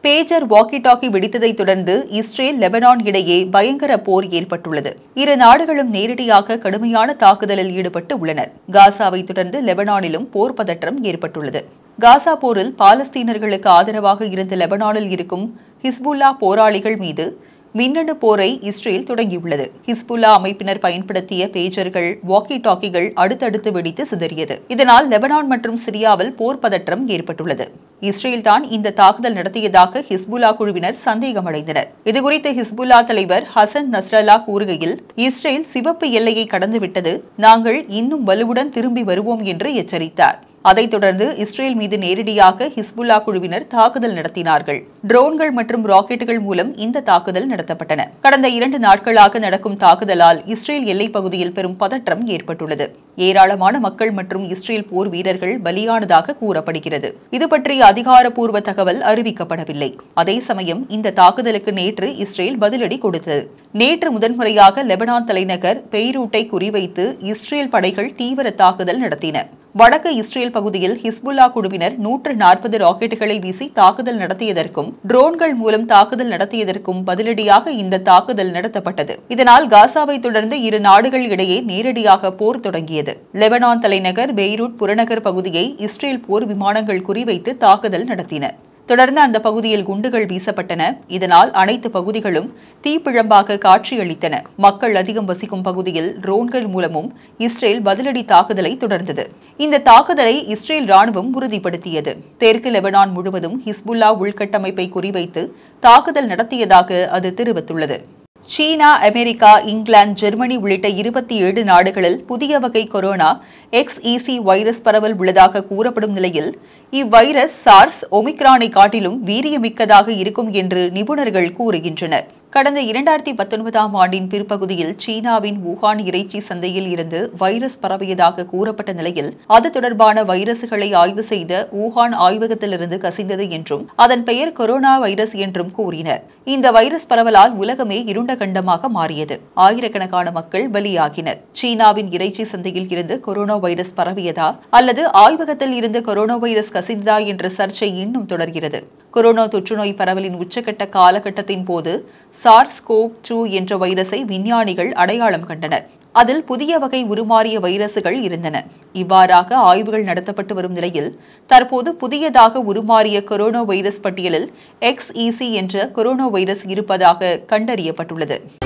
pager walkie talkie வெடித்ததைத் தொடர்ந்து Israel Lebanon இடையே பயங்கர போர் ஏற்பட்டுள்ளது இரு நாடுகளும் நேரடியாக கடுமையான தாக்குதலில் ஈடுபட்டு உள்ளனர் காசாவை தொடர்ந்து லெபனானிலும் போர் பதற்றம் ஏற்பட்டுள்ளது காசா போரில் பாலஸ்தீனர்களுக்கு ஆதரவாக இருந்த லெபனானில் இருக்கும் ஹிஸ்புல்லா போராளிகள் மீது மின்னணு போரை இஸ்ரேல் தொடங்கியுள்ளது ஹிஸ்புல்லா அமைப்பினர் பயன்படுத்திய பேஜர்கள் வாக்கி டாக்கிகள் அடுத்தடுத்து வெடித்து சிதறியது இதனால் லெபனான் மற்றும் சிரியாவில் போர் பதற்றம் ஏற்பட்டுள்ளது இஸ்ரேல் தான் இந்த தாக்குதல் நடத்தியதாக ஹிஸ்புல்லா குழுவினர் சந்தேகமடைந்தனர் இதுகுறித்து ஹிஸ்புல்லா தலைவர் ஹசன் நஸ்ரல்லா கூறுகையில் இஸ்ரேல் சிவப்பு எல்லையை கடந்துவிட்டது நாங்கள் இன்னும் வலுவுடன் திரும்பி வருவோம் என்று எச்சரித்தார் அதைத் தொடர்ந்து இஸ்ரேல் மீது நேரடியாக ஹிஸ்புல்லா குழுவினர் தாக்குதல் நடத்தினார்கள் ட்ரோன்கள் மற்றும் ராக்கெட்டுகள் மூலம் இந்த தாக்குதல் நடத்தப்பட்டன கடந்த இரண்டு நாட்களாக நடக்கும் தாக்குதலால் இஸ்ரேல் எல்லைப் பகுதியில் பெரும் பதற்றம் ஏற்பட்டுள்ளது ஏராளமான மக்கள் மற்றும் இஸ்ரேல் போர் வீரர்கள் பலியானதாக கூறப்படுகிறது இது பற்றிய அதிகாரப்பூர்வ தகவல் அறிவிக்கப்படவில்லை அதே சமயம் இந்த தாக்குதலுக்கு நேற்று இஸ்ரேல் பதிலடி கொடுத்தது நேற்று முதன்முறையாக லெபனான் தலைநகர் பெய்ரூட்டை குறிவைத்து இஸ்ரேல் படைகள் தீவிர தாக்குதல் நடத்தின வடக்கு இஸ்ரேல் பகுதியில் ஹிஸ்புல்லா குழுவினர் நூற்று நாற்பது ராக்கெட்டுகளை வீசி தாக்குதல் நடத்தியதற்கும் ட்ரோன்கள் மூலம் தாக்குதல் நடத்தியதற்கும் பதிலடியாக இந்த தாக்குதல் நடத்தப்பட்டது இதனால் காசாவை தொடர்ந்து இரு நாடுகள் இடையே நேரடியாக போர் தொடங்கியது லெபனான் தலைநகர் பெய்ரூட் புறநகர் பகுதியை இஸ்ரேல் போர் விமானங்கள் குறிவைத்து தாக்குதல் நடத்தின தொடர்ந்து அந்த பகுதியில் குண்டுகள் வீசப்பட்டன இதனால் அனைத்து பகுதிகளும் தீப்பிழம்பாக காட்சியளித்தன மக்கள் அதிகம் வசிக்கும் பகுதியில் ட்ரோன்கள் மூலமும் இஸ்ரேல் பதிலடி தாக்குதலை தொடர்ந்தது இந்த தாக்குதலை இஸ்ரேல் ராணுவம் உறுதிப்படுத்தியது தெற்கு லெபனான் முழுவதும் ஹிஸ்புல்லா உள்கட்டமைப்பை குறிவைத்து தாக்குதல் நடத்தியதாக அது தெரிவித்துள்ளது சீனா அமெரிக்கா இங்கிலாந்து ஜெர்மனி உள்ளிட்ட இருபத்தி ஏழு நாடுகளில் புதிய வகை கொரோனா எக்ஸ்இசி வைரஸ் பரவல் உள்ளதாக கூறப்படும் நிலையில் இவ்வைரஸ் சார்ஸ் ஒமிக்ரானை காட்டிலும் வீரியமிக்கதாக இருக்கும் என்று நிபுணர்கள் கூறுகின்றனர் கடந்த இரண்டாயிரத்தி பத்தொன்பதாம் ஆண்டின் பிற்பகுதியில் சீனாவின் வூகான் இறைச்சி சந்தையில் இருந்து வைரஸ் பரவியதாக கூறப்பட்ட நிலையில் அது தொடர்பான வைரசுகளை ஆய்வு செய்த வூகான் ஆய்வகத்திலிருந்து கசிந்தது என்றும் அதன் பெயர் கொரோனா வைரஸ் என்றும் கூறினர் இந்த வைரஸ் பரவலால் உலகமே இருண்ட கண்டமாக மாறியது ஆயிரக்கணக்கான மக்கள் பலியாகினர் சீனாவின் இறைச்சி சந்தையில் இருந்து கொரோனா வைரஸ் பரவியதா அல்லது ஆய்வகத்தில் இருந்து கொரோனா வைரஸ் கசிந்ததா என்ற சர்ச்சை இன்னும் தொடர்கிறது கொரோனா தொற்றுநோய் பரவலின் உச்சக்கட்ட காலகட்டத்தின் போது சார்ஸ் கோவ் டூ என்ற வைரஸை விஞ்ஞானிகள் அடையாளம் கண்டனர் அதில் புதிய வகை உருமாறிய வைரசுகள் இருந்தன இவ்வாறாக ஆய்வுகள் நடத்தப்பட்டு வரும் நிலையில் தற்போது புதியதாக உருமாறிய கொரோனா வைரஸ் பட்டியலில் எக்ஸ்இசி என்ற கொரோனா வைரஸ் இருப்பதாக கண்டறியப்பட்டுள்ளது